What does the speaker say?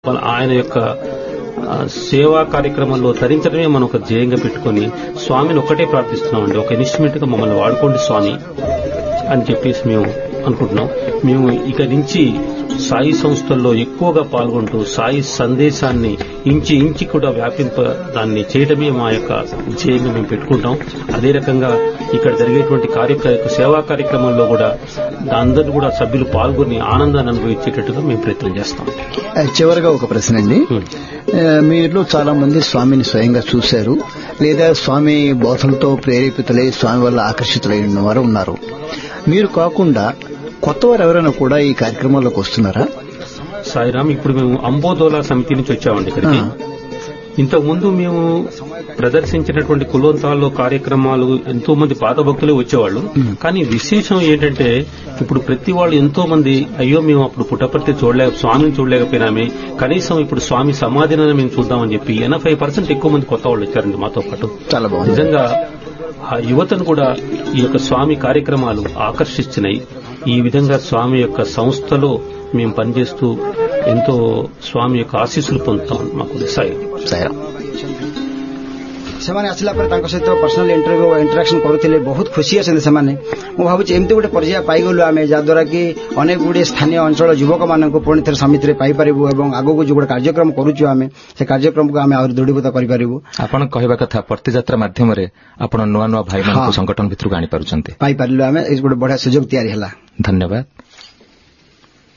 మన ఆయన యొక్క ఆ, సేవా కార్యక్రమంలో తరించడమే మనం ఒక ధ్యేయంగా పెట్టుకొని స్వామిని ఒక్కటే ప్రార్థిస్తున్నామండి ఒక ఇన్స్ట్రుమెంట్ గా మమ్మల్ని వాడుకోండి స్వామి అని చెప్పేసి మేము అనుకుంటున్నాం మేము ఇక నుంచి సాయి సంస్థల్లో ఎక్కువగా పాల్గొంటూ సాయి సందేశాన్ని ఇంచి ఇంచి కూడా వ్యాపింప దాన్ని చేయడమే మా యొక్క ధ్యేయంగా మేము పెట్టుకుంటాం అదే రకంగా ఇక్కడ జరిగేటువంటి కార్యక్ర సేవా కార్యక్రమంలో కూడా అందరూ కూడా సభ్యులు పాల్గొని ఆనందాన్ని అనుభవించేటట్టుగా మేము ప్రయత్నం చేస్తాం ఆ, చివరగా ఒక ప్రశ్న అండి హ్మ్. ఆ, మీలో చాలా మంది స్వామిని స్వయంగా చూశారు లేదా స్వామి బోధలతో ప్రేరేపితులై స్వామి వల్ల ఆకర్షితులై ఉన్నవారు ఉన్నారు మీరు కాకుండా కొత్తవారు ఎవరైనా కూడా ఈ కార్యక్రమాల్లోకి వస్తున్నారా సాయిరామ్ ఇప్పుడు మేము అంబోదోలా సమితి నుంచి వచ్చామండి ఇక్కడికి ఆ. ఇంతకు ముందు మేము ప్రదర్శించినటువంటి కులోంతాల్లో కార్యక్రమాలు ఎంతో మంది పాత భక్తులే వచ్చేవాళ్ళు కానీ విశేషం ఏంటంటే ఇప్పుడు ప్రతి వాళ్ళు ఎంతో మంది అయ్యో మేము అప్పుడు పుట్టపర్తి చూడలేక స్వామిని చూడలేకపోయినామే కనీసం ఇప్పుడు స్వామి సమాధిని మేము చూద్దామని చెప్పి ఎనభై పర్సెంట్ ఎక్కువ మంది కొత్త వాళ్ళు వచ్చారండి మాతో పాటు చాలా బాగుంది నిజంగా ఆ యువతను కూడా ఈ యొక్క స్వామి కార్యక్రమాలు ఆకర్షిస్తున్నాయి ఈ విధంగా స్వామి యొక్క సంస్థలో మేము పనిచేస్తూ ఎంతో స్వామి యొక్క ఆశీస్సులు పొందుతాం మాకు సాయి సాయిరాం ସେମାନେ ଆସିଲା ପରେ ତାଙ୍କ ସହିତ ପର୍ସନାଲ ଇଣ୍ଟରଭ୍ୟୁ ଇଣ୍ଟରାକ୍ସନ କରୁଥିଲେ ବହୁତ ଖୁସି ଅଛନ୍ତି ସେମାନେ ମୁଁ ଭାବୁଛି ଏମିତି ଗୋଟେ ପର୍ଯ୍ୟାୟ ପାଇଗଲୁ ଆମେ ଯାହାଦ୍ୱାରା କି ଅନେକ ଗୁଡ଼ିଏ ସ୍ଥାନୀୟ ଅଞ୍ଚଳ ଯୁବକମାନଙ୍କୁ ପୁଣି ଥରେ ସମିତିରେ ପାଇପାରିବୁ ଏବଂ ଆଗକୁ ଯୋଉ ଗୋଟେ କାର୍ଯ୍ୟକ୍ରମ କରୁଛୁ ଆମେ ସେ କାର୍ଯ୍ୟକ୍ରମକୁ ଆମେ ଆହୁରି ଦୃଢ଼ୀଭୂତ କରିପାରିବୁ ଆପଣ କହିବା କଥା ପ୍ରତିଯାତ୍ରା ମାଧ୍ୟମରେ ଆପଣ ନୂଆ ନୂଆ ଭାଇମାନଙ୍କୁ ହଁ। ସଂଗଠନ ଭିତରକୁ ଆଣିପାରୁଛନ୍ତି ପାଇପାରିଲୁ ଆମେ ଏଇ ଗୋଟେ ବଢିଆ ସୁଯୋଗ ତିଆରି ହେଲା ଧନ୍ୟବାଦ